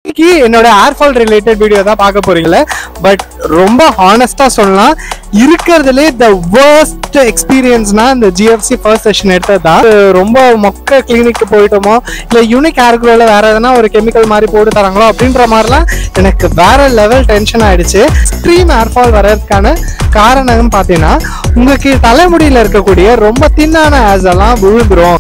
இன்னைக்கு என்னோட ஏர்ஃபால் related video தான் பார்க்க போறீங்களே பட் ரொம்ப ஹானஸ்டா சொல்லலாம் இருக்கிறதுலே த worst எக்ஸ்பீரியன்ஸ்னா இந்த ஜிஎஃப்சி ஃபர்ஸ்ட் செஷன் எடுத்தது தான் ரொம்ப மொக்க கிளினிக்கு போயிட்டோமோ இல்லை யூனிக் ஏர்க்ரோல வேற எதனா ஒரு கெமிக்கல் மாதிரி போட்டு தராங்களோ அப்படின்ற மாதிரிலாம் எனக்கு வேற லெவல் டென்ஷன் ஆயிடுச்சு எக்ஸ்ட்ரீம் ஏர்ஃபால் வர்றதுக்கான காரணம் பார்த்தீங்கன்னா உங்களுக்கு தலைமுடியில் இருக்கக்கூடிய ரொம்ப தின்னான ஆஸ் எல்லாம் விழுந்துரும்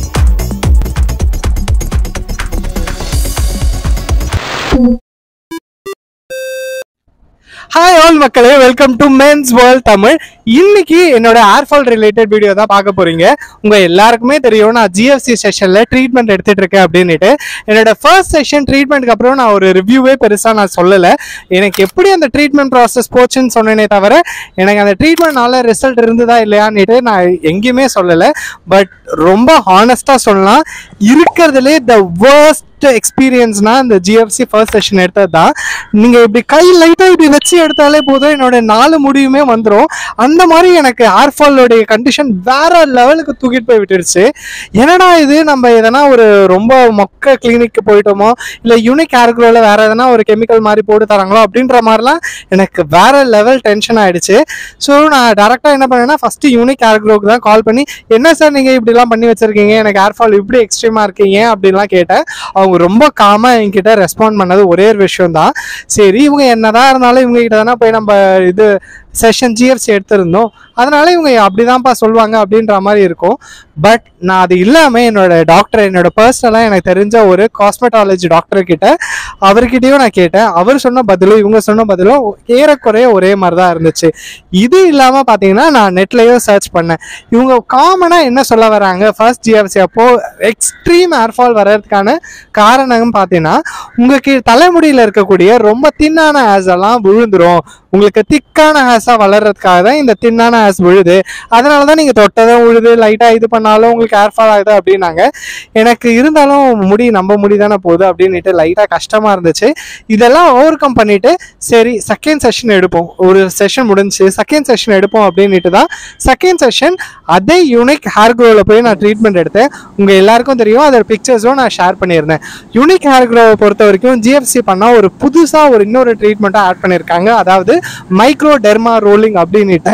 ஹாய் ஆல் மக்களே welcome to men's world Tamil இன்னைக்கு என்னோட ஏர்ஃபால் ரிலேட்டட் வீடியோ தான் பார்க்க போறீங்க உங்க எல்லாருக்குமே தெரியும் நான் ஜிஎஃப்சி செஷன்ல ட்ரீட்மெண்ட் எடுத்துட்டு இருக்கேன் அப்படின்னுட்டு என்னோட ஃபர்ஸ்ட் செஷன் ட்ரீட்மெண்ட்க்கு அப்புறம் நான் ஒரு ரிவ்யூவே பெருசா நான் சொல்லல எனக்கு எப்படி அந்த ட்ரீட்மெண்ட் ப்ராசஸ் போச்சுன்னு சொன்னேனே தவிர எனக்கு அந்த ட்ரீட்மெண்ட்னால ரிசல்ட் இருந்ததா இல்லையான்னுட்டு நான் எங்கேயுமே சொல்லல பட் ரொம்ப ஹானஸ்டா சொல்லலாம் இருக்கிறதுலே த worst எக்ஸ்பீரியன்ஸ்னா இந்த ஜிஎஃப்சி ஃபர்ஸ்ட் செஷன் எடுத்தது தான் நீங்க இப்படி கை லைட்டா இப்படி வச்சு எடுத்தாலே போதும் என்னோட நாலு முடியுமே வந்துடும் அந்த மாதிரி எனக்கு ஏர்ஃபாலோடைய கண்டிஷன் வேற லெவலுக்கு தூக்கிட்டு போய் விட்டுருச்சு என்னடா இது நம்ம எதனா ஒரு ரொம்ப மொக்க கிளினிக்கு போயிட்டோமோ இல்லை யூனிக் ஏர்க்ரோல வேற எதனா ஒரு கெமிக்கல் மாதிரி போட்டு தராங்களோ அப்படின்ற மாதிரிலாம் எனக்கு வேற லெவல் டென்ஷன் ஆயிடுச்சு ஸோ நான் டேரெக்டாக என்ன பண்ணேன்னா ஃபர்ஸ்ட் யூனிக் ஏர்க்ரோக்கு தான் கால் பண்ணி என்ன சார் நீங்கள் இப்படிலாம் பண்ணி வச்சிருக்கீங்க எனக்கு ஏர்ஃபால் இப்படி எக்ஸ்ட்ரீமாக இருக்கீங்க அப்படின்லாம் கேட்டேன் அவங்க ரொம்ப காமா என்கிட்ட ரெஸ்பாண்ட் பண்ணது ஒரே ஒரு விஷயம் தான் சரி இவங்க என்னதான் இருந்தாலும் இவங்க கிட்ட தானே போய் நம்ம இது செஷன் ஜிஎஃப்சி எடுத்திருந்தோம் அதனால இவங்க அப்படிதான்ப்பா சொல்லுவாங்க அப்படின்ற மாதிரி இருக்கும் பட் நான் அது இல்லாமல் என்னோட டாக்டர் என்னோட பர்சனலாக எனக்கு தெரிஞ்ச ஒரு காஸ்மெட்டாலஜி டாக்டர் கிட்ட அவர்கிட்டயும் நான் கேட்டேன் அவர் சொன்ன பதிலும் இவங்க சொன்ன பதிலும் ஏறக்குறைய ஒரே மாதிரி தான் இருந்துச்சு இது இல்லாமல் பார்த்தீங்கன்னா நான் நெட்லேயும் சர்ச் பண்ணேன் இவங்க காமனாக என்ன சொல்ல வராங்க ஃபர்ஸ்ட் ஜிஎஃப்சி அப்போ எக்ஸ்ட்ரீம் ஏர்ஃபால் வர்றதுக்கான காரணம் பார்த்தீங்கன்னா உங்களுக்கு தலைமுடியில் இருக்கக்கூடிய ரொம்ப தின்னான ஹேர்ஸ் எல்லாம் விழுந்துரும் உங்களுக்கு திக்கான ஹேர்ஸாக வளர்றதுக்காக தான் இந்த தின்னான ஹேர்ஸ் விழுது அதனால தான் நீங்கள் தொட்டதும் விழுது லைட்டாக இது பண்ணாலும் உங்களுக்கு ஏர்ஃபால் ஆகுது அப்படின்னாங்க எனக்கு இருந்தாலும் முடி நம்ம முடி தானே போகுது அப்படின்னுட்டு லைட்டாக கஷ்டமாக இருந்துச்சு இதெல்லாம் ஓவர் கம் பண்ணிட்டு சரி செகண்ட் செஷன் எடுப்போம் ஒரு செஷன் முடிஞ்சு செகண்ட் செஷன் எடுப்போம் அப்படின்னுட்டு தான் செகண்ட் செஷன் அதே யூனிக் ஹேர் க்ரோவில் போய் நான் ட்ரீட்மெண்ட் எடுத்தேன் உங்கள் எல்லாருக்கும் தெரியும் அதோட பிக்சர்ஸும் நான் ஷேர் பண்ணியிருந்தேன் யூனிக் ஹேர் க்ரோவை பொறுத்த வரைக்கும் ஜிஎஃப்சி பண்ணால் ஒரு புதுசாக ஒரு இன்னொரு ட்ரீட்மெண்ட்டாக ஆட் பண்ணியிருக்காங்க அதாவது மைக்ரோ டெர்மா ரோலிங் அப்படின்னுட்டு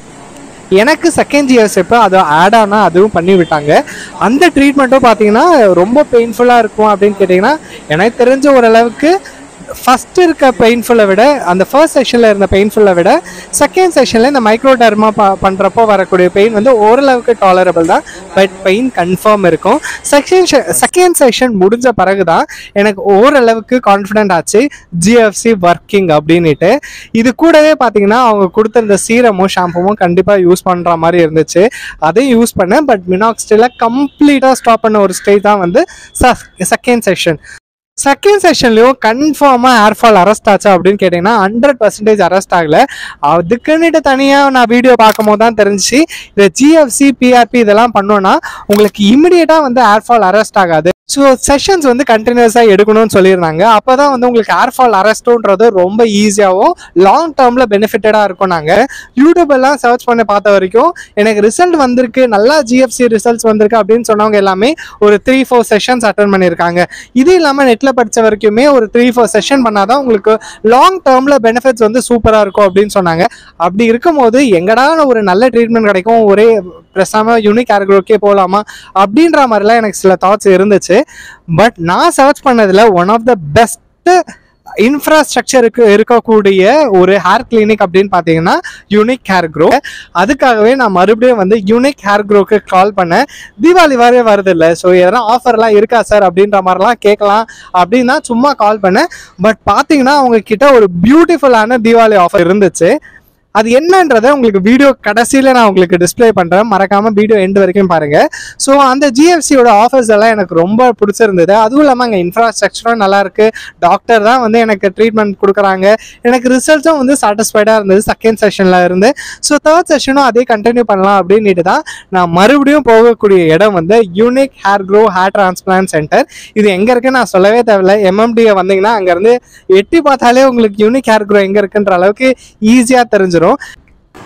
எனக்கு செகண்ட் இயர்ஸ் எப்போ அது ஆட் ஆனால் அதுவும் பண்ணி விட்டாங்க அந்த ட்ரீட்மெண்ட்டும் பார்த்தீங்கன்னா ரொம்ப பெயின்ஃபுல்லாக இருக்கும் அப்படின்னு கேட்டிங்கன்னா எனக்கு தெரிஞ்ச ஓரளவுக்கு ஃபஸ்ட்டு இருக்க பெயின்ஃபுல்லை விட அந்த ஃபர்ஸ்ட் செஷனில் இருந்த பெயின்ஃபுல்லை விட செகண்ட் செஷனில் இந்த மைக்ரோ டர்மா ப பண்ணுறப்போ வரக்கூடிய பெயின் வந்து ஓரளவுக்கு டாலரபிள் தான் பட் பெயின் கன்ஃபார்ம் இருக்கும் செகண்ட் செகண்ட் செஷன் முடிஞ்ச பிறகு தான் எனக்கு ஓரளவுக்கு கான்ஃபிடென்ட் ஆச்சு ஜிஎஃப்சி ஒர்க்கிங் அப்படின்னுட்டு இது கூடவே பார்த்தீங்கன்னா அவங்க கொடுத்துருந்த சீரமும் ஷாம்புமும் கண்டிப்பாக யூஸ் பண்ணுற மாதிரி இருந்துச்சு அதையும் யூஸ் பண்ணேன் பட் மினாக்ஸ்டில் கம்ப்ளீட்டாக ஸ்டாப் பண்ண ஒரு ஸ்டேஜ் தான் வந்து செகண்ட் செஷன் செகண்ட் செஷன்லையும் கன்ஃபார்மாக ஏர்ஃபால் அரெஸ்ட் ஆச்சா அப்படின்னு கேட்டிங்கன்னா ஹண்ட்ரட் பர்சன்டேஜ் அரெஸ்ட் ஆகலை அதுக்குன்னுட்டு தனியாக நான் வீடியோ பார்க்கும் போது தான் தெரிஞ்சிச்சு இந்த ஜிஎஃப்சி பிஆர்பி இதெல்லாம் பண்ணோன்னா உங்களுக்கு இமிடியேட்டாக வந்து ஏர்ஃபால் அரெஸ்ட் ஆகாது ஸோ செஷன்ஸ் வந்து கண்டினியூஸாக எடுக்கணும்னு சொல்லியிருந்தாங்க அப்போ தான் வந்து உங்களுக்கு ஏர்ஃபால் அரெஸ்ட்டுன்றது ரொம்ப ஈஸியாகவும் லாங் டேர்மில் பெனிஃபிட்டடாக இருக்கும் நாங்கள் யூடியூப் எல்லாம் சர்ச் பண்ணி பார்த்த வரைக்கும் எனக்கு ரிசல்ட் வந்திருக்கு நல்லா ஜிஎஃப்சி ரிசல்ட்ஸ் வந்திருக்கு அப்படின்னு சொன்னவங்க எல்லாமே ஒரு த்ரீ ஃபோர் செஷன்ஸ் அட்டன் பண்ணியிருக்காங்க இது இல்லாமல் நெட்டில் படித்த வரைக்குமே ஒரு த்ரீ ஃபோர் செஷன் பண்ணாதான் உங்களுக்கு லாங் டேர்மில் பெனிஃபிட்ஸ் வந்து சூப்பராக இருக்கும் அப்படின்னு சொன்னாங்க அப்படி இருக்கும்போது எங்கடா ஒரு நல்ல ட்ரீட்மெண்ட் கிடைக்கும் ஒரே பேசாமல் யூனிக் ஏர்க்ரோக்கே போகலாமா அப்படின்ற மாதிரிலாம் எனக்கு சில தாட்ஸ் இருந்துச்சு பட் நான் சர்ச் பண்ணதில் ஒன் ஆஃப் த பெஸ்ட்டு இன்ஃப்ராஸ்ட்ரக்சருக்கு இருக்கக்கூடிய ஒரு ஹேர் கிளினிக் அப்படின்னு பார்த்தீங்கன்னா யூனிக் ஹேர் க்ரோ அதுக்காகவே நான் மறுபடியும் வந்து யூனிக் ஹேர் க்ரோக்கு கால் பண்ணேன் தீபாவளி வரவே வருது இல்லை ஸோ எதனா ஆஃபர்லாம் இருக்கா சார் அப்படின்ற மாதிரிலாம் கேட்கலாம் அப்படின்னு தான் சும்மா கால் பண்ணேன் பட் பார்த்தீங்கன்னா அவங்க கிட்ட ஒரு பியூட்டிஃபுல்லான தீபாவளி ஆஃபர் இருந்துச்சு அது என்னன்றதை உங்களுக்கு வீடியோ கடைசியில் நான் உங்களுக்கு டிஸ்ப்ளே பண்ணுறேன் மறக்காமல் வீடியோ எண்டு வரைக்கும் பாருங்கள் ஸோ அந்த ஜிஎஃப்சியோட ஆஃபர்ஸ் எல்லாம் எனக்கு ரொம்ப பிடிச்சிருந்தது அதுவும் இல்லாமல் அங்கே இன்ஃப்ராஸ்ட்ரக்சரும் நல்லா இருக்கு டாக்டர் தான் வந்து எனக்கு ட்ரீட்மெண்ட் கொடுக்குறாங்க எனக்கு ரிசல்ட்ஸும் வந்து சாட்டிஸ்ஃபைடாக இருந்தது செகண்ட் செஷனில் இருந்து ஸோ தேர்ட் செஷனும் அதே கண்டினியூ பண்ணலாம் அப்படின்ட்டு தான் நான் மறுபடியும் போகக்கூடிய இடம் வந்து unique hair grow hair transplant centre இது எங்கே இருக்குன்னு நான் சொல்லவே தேவையில்ல எம்எம்டியை வந்தீங்கன்னா அங்கேருந்து எட்டி பார்த்தாலே உங்களுக்கு யூனிக் ஹேர் க்ரோ எங்கே இருக்குன்ற அளவுக்கு ஈஸியாக தெரிஞ்சிடும்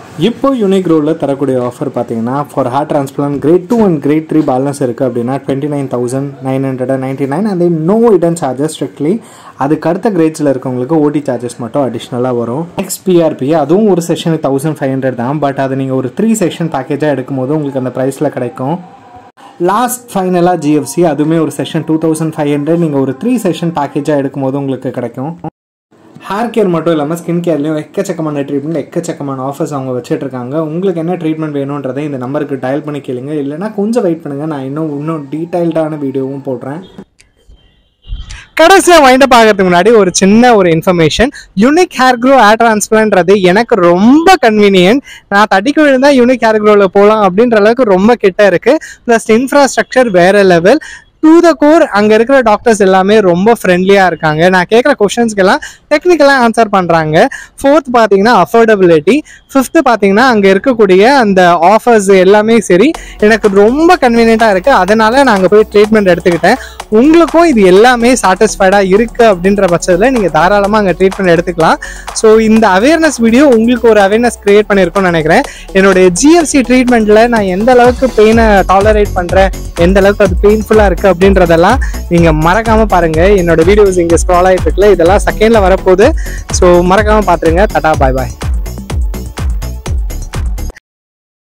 இப்போ யூனிக் ரோலில் தரக்கூடிய ஆஃபர் பார்த்தீங்கன்னா for hair transplant grade two and grade three balance இருக்குது அப்படின்னா twenty nine thousand nine hundred ninety nine and no hidden charges strictly அதுக்கு அடுத்த கிரேட்ஸில் இருக்கவங்களுக்கு ஓடி சார்ஜஸ் மட்டும் அடிஷ்னலாக வரும் நெக்ஸ்ட் பிஆர்பி அதுவும் ஒரு செஷனுக்கு தௌசண்ட் ஃபைவ் ஹண்ட்ரட் தான் பட் அது நீங்கள் ஒரு த்ரீ செஷன் பேக்கேஜாக எடுக்கும்போது உங்களுக்கு அந்த ப்ரைஸில் கிடைக்கும் லாஸ்ட் ஃபைனலாக ஜிஎஃப்சி அதுவுமே ஒரு session two thousand five hundred நீங்கள் ஒரு த்ரீ செஷன் பேக்கேஜாக எடுக்கும்போது உங்களுக்கு கிடைக்கும் ஹேர் கேர் மட்டும் இல்லாமல் ஸ்கின் கேர்லேயும் எக்கச்சக்கமான ட்ரீட்மெண்ட் எக்கச்சக்கமான ஆஃபர்ஸ் அவங்க வச்சுட்டு இருக்காங்க உங்களுக்கு என்ன ட்ரீட்மெண்ட் வேணுன்றதை இந்த நம்பருக்கு டயல் பண்ணி கேளுங்க இல்லைனா கொஞ்சம் வெயிட் பண்ணுங்கள் நான் இன்னும் இன்னும் டீட்டெயில்டான வீடியோவும் போடுறேன் கடைசியாக வைண்ட் அப் ஆகிறதுக்கு முன்னாடி ஒரு சின்ன ஒரு information unique hair grow hair டிரான்ஸ்பிளான்றது எனக்கு ரொம்ப கன்வீனியன்ட் நான் தட்டிக்கு விழுந்தா யூனிக் ஹேர் க்ரோவில் போகலாம் அப்படின்ற அளவுக்கு ரொம்ப கிட்ட இருக்கு ப்ளஸ் இன்ஃப்ராஸ்ட்ரக்சர் வேற லெவல் டு த கோர் அங்கே இருக்கிற டாக்டர்ஸ் எல்லாமே ரொம்ப ஃப்ரெண்ட்லியாக இருக்காங்க நான் கேட்குற கொஷின்ஸ்க்கெல்லாம் டெக்னிக்கலாக ஆன்சர் பண்ணுறாங்க ஃபோர்த் பார்த்தீங்கன்னா அஃபோர்டபிலிட்டி ஃபிஃப்த்து பார்த்தீங்கன்னா அங்கே இருக்கக்கூடிய அந்த ஆஃபர்ஸ் எல்லாமே சரி எனக்கு ரொம்ப கன்வீனியண்ட்டாக இருக்குது அதனால் நான் அங்கே போய் ட்ரீட்மெண்ட் எடுத்துக்கிட்டேன் உங்களுக்கும் இது எல்லாமே சாட்டிஸ்ஃபைடாக இருக்குது அப்படின்ற பட்சத்தில் நீங்கள் தாராளமாக அங்கே ட்ரீட்மெண்ட் எடுத்துக்கலாம் ஸோ இந்த அவேர்னஸ் வீடியோ உங்களுக்கு ஒரு அவேர்னஸ் க்ரியேட் பண்ணியிருக்கும்னு நினைக்கிறேன் என்னுடைய ஜிஎஃப்சி ட்ரீட்மெண்ட்டில் நான் எந்த அளவுக்கு பெயினை டாலரேட் பண்ணுறேன் எந்த அளவுக்கு அது பெயின்ஃபுல்லாக இருக்குது அப்படின்றதெல்லாம் நீங்கள் மறக்காமல் பாருங்கள் என்னோட வீடியோஸ் இங்கே ஸ்க்ரால் ஆகிட்டு இருக்குல்ல இதெல்லாம் செகண்டில் வரப்போகுது ஸோ மறக்காமல் பார்த்துருங்க தட்டா பாய் பாய்